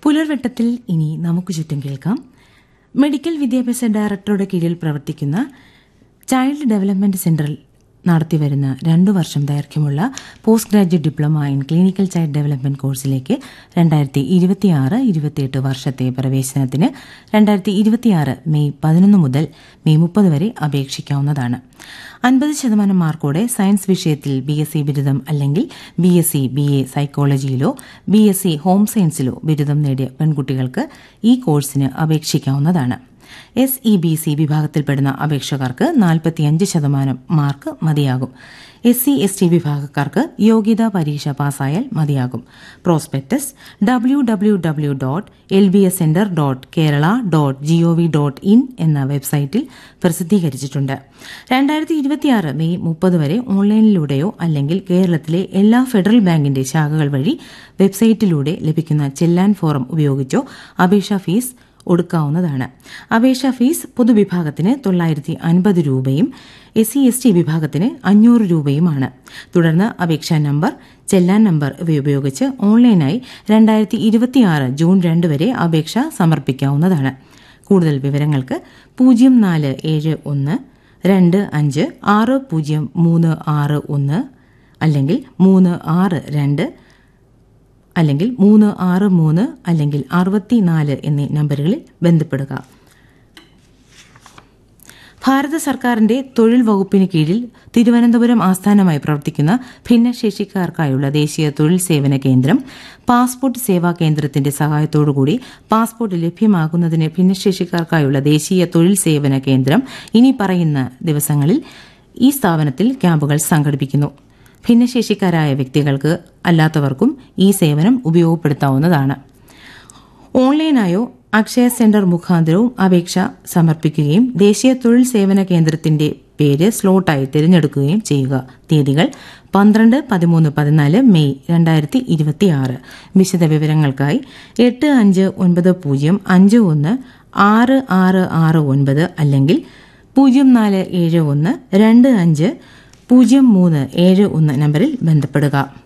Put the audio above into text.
പുലർവെട്ടത്തിൽ ഇനി നമുക്ക് ചുറ്റും കേൾക്കാം മെഡിക്കൽ വിദ്യാഭ്യാസ ഡയറക്ടറുടെ കീഴിൽ പ്രവർത്തിക്കുന്ന ചൈൽഡ് ഡെവലപ്മെന്റ് സെന്ററിൽ നടത്തിവരുന്ന രണ്ടു വർഷം ദൈർഘ്യമുള്ള post graduate diploma in clinical child development കോഴ്സിലേക്ക് രണ്ടായിരത്തി ഇരുപത്തിയാറ് ഇരുപത്തിയെട്ട് വർഷത്തെ പ്രവേശനത്തിന് രണ്ടായിരത്തി ഇരുപത്തിയാറ് മെയ് പതിനൊന്ന് മുതൽ മെയ് മുപ്പത് വരെ അപേക്ഷിക്കാവുന്നതാണ് അൻപത് ശതമാനം മാർക്കോടെ സയൻസ് വിഷയത്തിൽ ബി എസ് സി ബിരുദം അല്ലെങ്കിൽ B S C B A സൈക്കോളജിയിലോ ബി എസ് സി ഹോം സയൻസിലോ ബിരുദം നേടിയ പെൺകുട്ടികൾക്ക് ഈ കോഴ്സിന് അപേക്ഷിക്കാവുന്നതാണ് എസ് ഇ ബി സി വിഭാഗത്തിൽപ്പെടുന്ന അപേക്ഷകർക്ക് നാൽപ്പത്തിയഞ്ച് ശതമാനം മാർക്ക് മതിയാകും എസ് സി എസ് ടി വിഭാഗക്കാർക്ക് യോഗ്യതാ പരീക്ഷ പാസ്സായാൽ മതിയാകും prospectus W W W dot L B S centre dot Kerala dot G O V dot in എന്ന വെബ്സൈറ്റിൽ പ്രസിദ്ധീകരിച്ചിട്ടുണ്ട് രണ്ടായിരത്തി ഇരുപത്തിയാറ് മെയ് മുപ്പത് വരെ ഓൺലൈനിലൂടെയോ അല്ലെങ്കിൽ കേരളത്തിലെ എല്ലാ ഫെഡറൽ ബാങ്കിന്റെ ശാഖകൾ വഴി വെബ്സൈറ്റിലൂടെ ലഭിക്കുന്ന ചെല്ലാൻ ഫോറം ഉപയോഗിച്ചോ അപേക്ഷാ ഫീസ് ഒടുക്കാവുന്നതാണ് അപേക്ഷാ ഫീസ് പൊതുവിഭാഗത്തിന് തൊള്ളായിരത്തി അൻപത് രൂപയും എസ് സി എസ് ടി വിഭാഗത്തിന് അഞ്ഞൂറ് രൂപയുമാണ് തുടർന്ന് അപേക്ഷാ നമ്പർ ചെല്ലാൻ നമ്പർ ഇവയുപയോഗിച്ച് ഓൺലൈനായി രണ്ടായിരത്തി ഇരുപത്തിയാറ് ജൂൺ രണ്ട് വരെ അപേക്ഷ സമർപ്പിക്കാവുന്നതാണ് കൂടുതൽ വിവരങ്ങൾക്ക് പൂജ്യം നാല് ഏഴ് ഒന്ന് രണ്ട് അഞ്ച് ആറ് പൂജ്യം മൂന്ന് ആറ് ഒന്ന് അല്ലെങ്കിൽ മൂന്ന് ആറ് രണ്ട് അല്ലെങ്കിൽ മൂന്ന് ആറ് മൂന്ന് അല്ലെങ്കിൽ അറുപത്തിനാല് എന്നീ നമ്പറുകളിൽ ബന്ധപ്പെടുക ഭാരത സർക്കാരിന്റെ തൊഴിൽ വകുപ്പിന് കീഴിൽ തിരുവനന്തപുരം ആസ്ഥാനമായി പ്രവർത്തിക്കുന്ന ഭിന്നശേഷിക്കാർക്കായുള്ള ദേശീയ തൊഴിൽ സേവന കേന്ദ്രം പാസ്പോർട്ട് സേവാ കേന്ദ്രത്തിന്റെ സഹായത്തോടുകൂടി പാസ്പോർട്ട് ലഭ്യമാകുന്നതിന് ഭിന്നശേഷിക്കാർക്കായുള്ള ദേശീയ തൊഴിൽ സേവന കേന്ദ്രം ഇനി പറയുന്ന ദിവസങ്ങളിൽ ഈ സ്ഥാപനത്തിൽ ക്യാമ്പുകൾ സംഘടിപ്പിക്കുന്നു ഭിന്നശേഷിക്കാരായ വ്യക്തികൾക്ക് അല്ലാത്തവർക്കും ഈ സേവനം ഉപയോഗപ്പെടുത്താവുന്നതാണ് ഓൺലൈനായോ അക്ഷയ സെന്റർ മുഖാന്തരവും അപേക്ഷ സമർപ്പിക്കുകയും ദേശീയ തൊഴിൽ സേവന കേന്ദ്രത്തിന്റെ പേര് സ്ലോട്ടായി തിരഞ്ഞെടുക്കുകയും ചെയ്യുക തീയതികൾ പന്ത്രണ്ട് പതിമൂന്ന് പതിനാല് മെയ് രണ്ടായിരത്തി ഇരുപത്തിയാറ് വിശദ വിവരങ്ങൾക്കായി എട്ട് അഞ്ച് ഒൻപത് പൂജ്യം അഞ്ച് ഒന്ന് ആറ് ആറ് ആറ് ഒൻപത് അല്ലെങ്കിൽ പൂജ്യം നാല് ഏഴ് ഒന്ന് രണ്ട് അഞ്ച് പൂജ്യം മൂന്ന് ഏഴ് ഒന്ന് നമ്പറിൽ ബന്ധപ്പെടുക